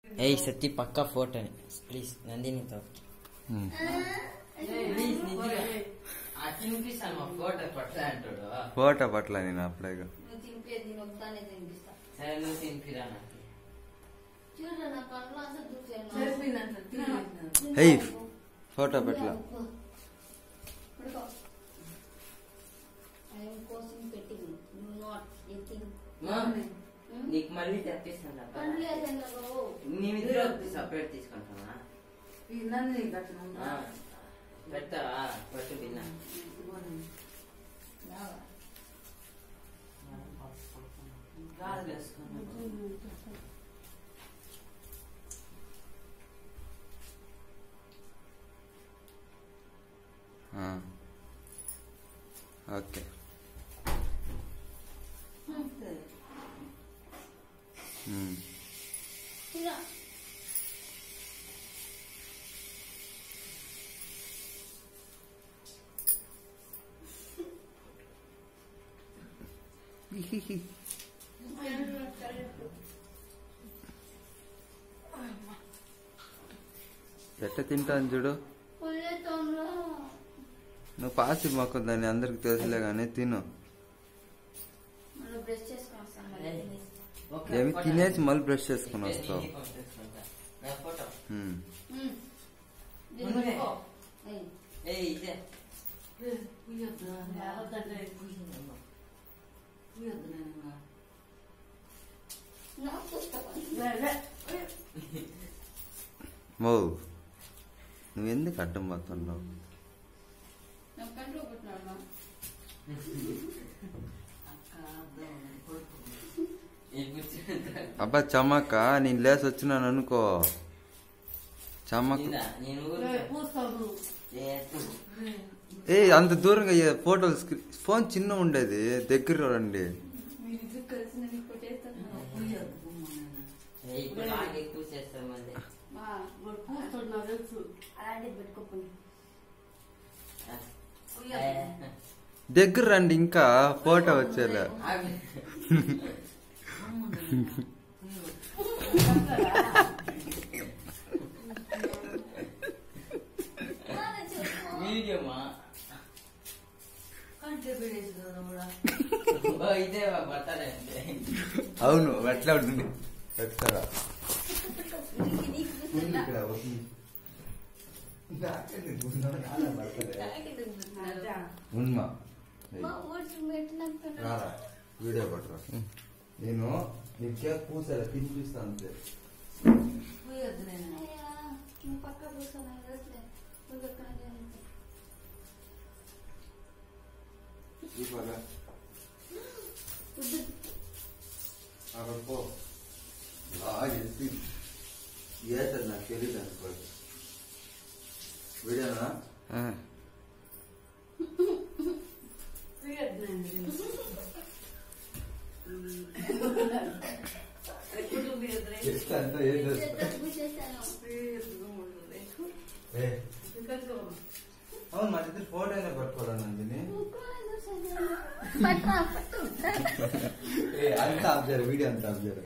ఏయ్ సత్తి పక్కా photo please Nandini తో ప్లీజ్ నిజంగా ఆ తినిపిస్తాను మా ఫోటో పట్ల అంటాడు ఫోటో పట్ల నేను అప్పుడే నువ్వు తినిపేది నేను ఒకదానే తినిపిస్తా సరే నువ్వు తినిపిరా నాకు చూడరా నా కళ్ళు అంతా దూసాను సరిపోయిందంట తినేసినాను. ఏయ్ ఫోటో పట్ల పడుకో ఐఎమ్ కోసం పెట్టింగ్ యు నాట్ ఎథింగ్ మా, నీకు మళ్ళీ తెప్పిస్తాను అబ్బా. పండ్లు ఏదన్నా నీవిద్దరు సపరేట్ తీసుకుంటావా ఈ నందిని కట్టను ఆ, పెడతావా పట్టు తిన్నా గాలి వేసుకున్నాను ఓకే ఉమ్. ఇలా ఎట్ట తింటాను చూడు పుల్లెతోంలో నువ్వు పాసి మొక్క దాన్ని అందరికి తెలుసులే కానీ తిను మనం బ్రష్ చేసుకొని వస్తాం మళ్ళీ తినేసి. ఒక ఏమి ఫోటో తినేసి మళ్ళీ బ్రష్ చేసుకుని నేను వస్తావు నీకు పంపిస్తుంటా. నా ఫోటో ఉమ్. ఉమ్. దీన్ని ముందే. పట్టుకో. ఏయ్. ఏయ్ ఇదే పుయ్యొద్దు లేకపోతే పుయ్యొద్దమ్మా పుయ్యొద్దు నేను నాకు పుస్తకం. మో నువ్వు ఎందుకు అడ్డం పోతున్నావు నాకు కంట్లో పుట్టినాడు అక్క అర్థం కొడుకు ఈ కూర్చుంటా అబ్బా చమక్క నేను లేసి వచ్చినాను అనుకో చమక్ ఇందా, నేను రే, ఊరుకో. పూస్తావు ఏ, ఏ అంత దూరంగా ఏ ఫోటోలు స్క్రీ- ఫోన్ చిన్న ఉండేది దగ్గర రండి మీరు కలిసి నన్ను కొట్టేస్తాను పుయ్యొద్దు బొమ్మ నాన్న. ఏ, ఇప్పుడు బాగా ఎక్కువ చేస్తాం మళ్ళీ మా వాడు పూస్తాడు నాకు తెలుసు అలాంటివి పెట్టుకోకుండా ఏ, దగ్గర రండి ఇంకా ఫోటో వచ్చేలా ఆగు. వీడియోమా కంటే పెడేసి కదా కూడా ఓ, ఇదే బట్టలే అంటే అవును ఎట్లా ఉంటుంది పెడతారా ఇక్కడ వస్తుంది. అదా. ఉన్మా మా ఊడ్చి పెట్టినాక రారా వీడియో పట్టరా నేను నీకు కేక్ పూసారా తినిపిస్తా అంతే పుయ్యొద్దు నేను అయ్యా నువ్వు పక్క కూర్చొని వదిలే నువ్వు ఎక్కడ చేయాలి ఇవ్వరా అక్కడ పో లాగేసి ఏటది నాకు తెలియదు అనుకో వీడియోనా పుయ్యొద్దు నేను ఎప్పుడు పుయ్యొద్దు రే. చెప్తా అంతా ఏం చేస్తా పూసేసాను పుయ్యొద్దు ఉంటుంది. ఏ, ఎందుకంటే అవును మా ఇద్దరు ఫోటో అయినా పట్టుకోరా నందిని పట్టు పట్టు ఏ, అంతా ఆబ్జర్ వీడియో అంతా ఆబ్జర్